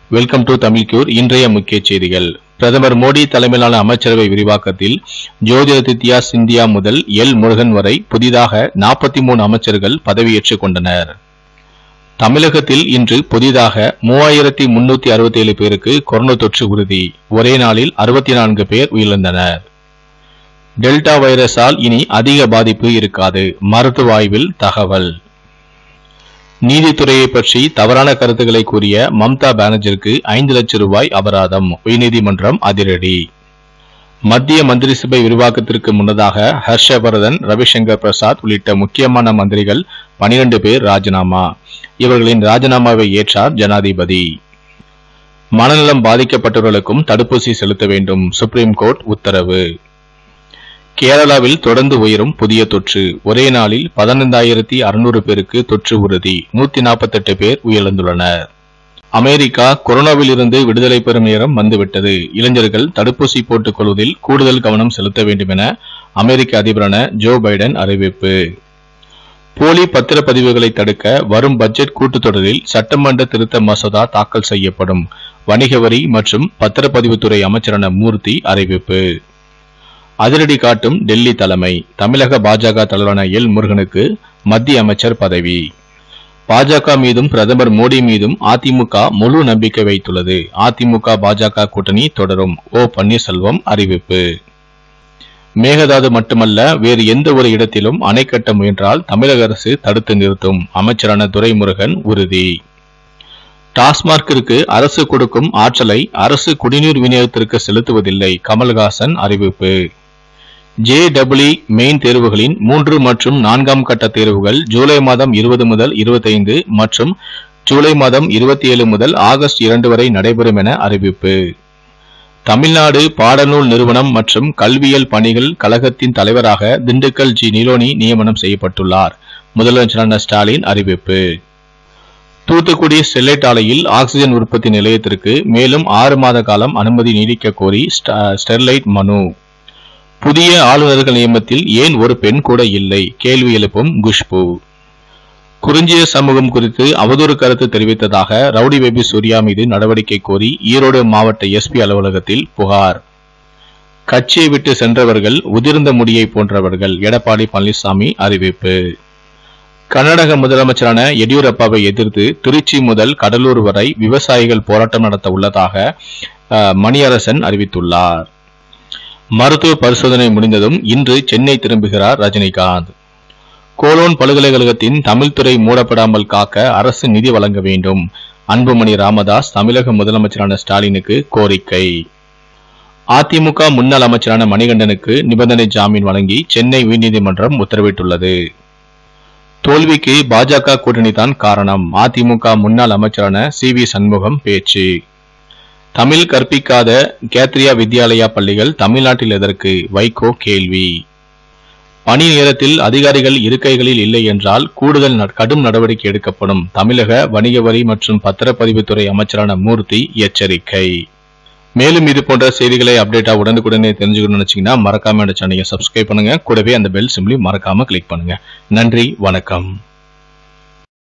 welcome to Tamil cure இன்றைய முக்கிய செய்திகள் பிரதமர் மோடி தலைமையிலான அமைச்சரவை விரிவாக்கத்தில் ஜோதிராதித்யா சிந்தியா முதல் எல் முருகன் வரை புதிதாக நாற்பத்தி மூணு அமைச்சர்கள் பதவியேற்றுக் கொண்டனர் தமிழகத்தில் இன்று புதிதாக மூவாயிரத்தி முன்னூத்தி அறுபத்தி ஏழு பேருக்கு கொரோனா தொற்று உறுதி ஒரே நாளில் அறுபத்தி நான்கு பேர் உயிரிழந்தனர் டெல்டா வைரஸால் இனி அதிக பாதிப்பு இருக்காது மருத்துவ ஆய்வில் தகவல் நீதித்துறையை பற்றி தவறான கருத்துக்களை கூறிய மம்தா பானர்ஜிக்கு ஐந்து லட்சம் ரூபாய் அபராதம் உயர்நீதிமன்றம் அதிரடி மத்திய மந்திரி சபை விரிவாக்கத்திற்கு முன்னதாக ஹர்ஷவர்தன் ரவிசங்கர் பிரசாத் உள்ளிட்ட முக்கியமான மந்திரிகள் பனிரெண்டு பேர் ராஜினாமா இவர்களின் ராஜினாமாவை ஏற்றார் ஜனாதிபதி மனநலம் பாதிக்கப்பட்டவர்களுக்கும் தடுப்பூசி செலுத்த வேண்டும் சுப்ரீம் கோர்ட் உத்தரவு கேரளாவில் தொடர்ந்து உயரும் புதிய தொற்று ஒரே நாளில் பதினைந்தாயிரத்தி அறுநூறு பேருக்கு தொற்று உறுதி நூத்தி நாற்பத்தெட்டு பேர் உயிரிழந்துள்ளனர் அமெரிக்கா கொரோனாவில் இருந்து விடுதலை பெறும் நேரம் வந்துவிட்டது இளைஞர்கள் தடுப்பூசி போட்டுக் கொள்வதில் கூடுதல் கவனம் செலுத்த வேண்டும் என அமெரிக்க அதிபரான ஜோ பைடன் அறிவிப்பு போலி பத்திரப்பதிவுகளை தடுக்க வரும் பட்ஜெட் கூட்டத்தொடரில் சட்டமன்ற திருத்த மசோதா தாக்கல் செய்யப்படும் வணிக வரி மற்றும் பத்திரப்பதிவுத்துறை அமைச்சரான மூர்த்தி அறிவிப்பு அதிரடி காட்டும் டெல்லி தலைமை தமிழக பாஜக தலைவரான எல் முருகனுக்கு மத்திய அமைச்சர் பதவி பாஜக மீதும் பிரதமர் மோடி மீதும் அதிமுக முழு நம்பிக்கை வைத்துள்ளது அதிமுக பாஜக கூட்டணி தொடரும் ஓ பன்னீர்செல்வம் அறிவிப்பு மேகதாது மட்டுமல்ல வேறு எந்த ஒரு இடத்திலும் அணை கட்ட முயன்றால் தமிழக அரசு தடுத்து நிறுத்தும் அமைச்சரான துரைமுருகன் உறுதி டாஸ்மார்க்கிற்கு அரசு கொடுக்கும் ஆற்றலை அரசு குடிநீர் விநியோகத்திற்கு செலுத்துவதில்லை கமல்ஹாசன் அறிவிப்பு ஜேடபிள்இ மெயின் தேர்வுகளின் மூன்று மற்றும் நான்காம் கட்ட தேர்வுகள் ஜூலை மாதம் இருபது முதல் இருபத்தைந்து மற்றும் ஜூலை மாதம் இருபத்தி ஏழு முதல் ஆகஸ்ட் இரண்டு வரை நடைபெறும் என அறிவிப்பு தமிழ்நாடு பாடநூல் நிறுவனம் மற்றும் கல்வியல் பணிகள் கழகத்தின் தலைவராக திண்டுக்கல் ஜி நிலோனி நியமனம் செய்யப்பட்டுள்ளார் முதலமைச்சரான ஸ்டாலின் அறிவிப்பு தூத்துக்குடி ஸ்டெர்லைட் ஆலையில் ஆக்சிஜன் உற்பத்தி நிலையத்திற்கு மேலும் ஆறு மாத காலம் அனுமதி நீடிக்க கோரி ஸ்ட- ஸ்டெர்லைட் மனு புதிய ஆளுநர்கள் நியமனத்தில் ஏன் ஒரு பெண் கூட இல்லை கேள்வி எழுப்பும் குஷ்பு குறிஞ்சிய சமூகம் குறித்து அவதூறு கருத்து தெரிவித்ததாக ரவுடி பேபி சூர்யா மீது நடவடிக்கை கோரி ஈரோடு மாவட்ட எஸ்பி அலுவலகத்தில் புகார் கட்சியை விட்டு சென்றவர்கள் உதிர்ந்த முடியை போன்றவர்கள் எடப்பாடி பழனிசாமி அறிவிப்பு கர்நாடக முதலமைச்சரான எடியூரப்பாவை எதிர்த்து திருச்சி முதல் கடலூர் வரை விவசாயிகள் போராட்டம் நடத்த உள்ளதாக அஹ், மணியரசன் அறிவித்துள்ளார் மருத்துவ பரிசோதனை முடிந்ததும் இன்று சென்னை திரும்புகிறார் ரஜினிகாந்த் கோலோன் பல்கலைக்கழகத்தின் தமிழ்துறை மூடப்படாமல் காக்க அரசு நிதி வழங்க வேண்டும் அன்புமணி ராமதாஸ் தமிழக முதலமைச்சரான ஸ்டாலினுக்கு கோரிக்கை அதிமுக முன்னாள் அமைச்சரான மணிகண்டனுக்கு நிபந்தனை ஜாமீன் வழங்கி சென்னை உயர்நீதிமன்றம் உத்தரவிட்டுள்ளது தோல்விக்கு பாஜக கூட்டணி தான் காரணம் அதிமுக முன்னாள் அமைச்சரான சி வி சண்முகம் பேச்சு தமிழ் கற்பிக்காத கேத்ரியா வித்யாலயா பள்ளிகள் தமிழ்நாட்டில் எதற்கு வைகோ கேள்வி பணி நேரத்தில் அதிகாரிகள் இருக்கைகளில் இல்லை என்றால் கூடுதல் நட- கடும் நடவடிக்கை எடுக்கப்படும் தமிழக வணிக வரி மற்றும் பத்திரப்பதிவுத்துறை அமைச்சரான மூர்த்தி எச்சரிக்கை மேலும் இது போன்ற செய்திகளை அப்டேட்டா உடனுக்குடனே தெரிஞ்சுக்கணும்னு நினைச்சீங்கன்னா மறக்காம இந்த சேனலை சப்ஸ்கிரைப் பண்ணுங்க கூடவே அந்த பெல் சிம்லி மறக்காம கிளிக் பண்ணுங்க நன்றி வணக்கம்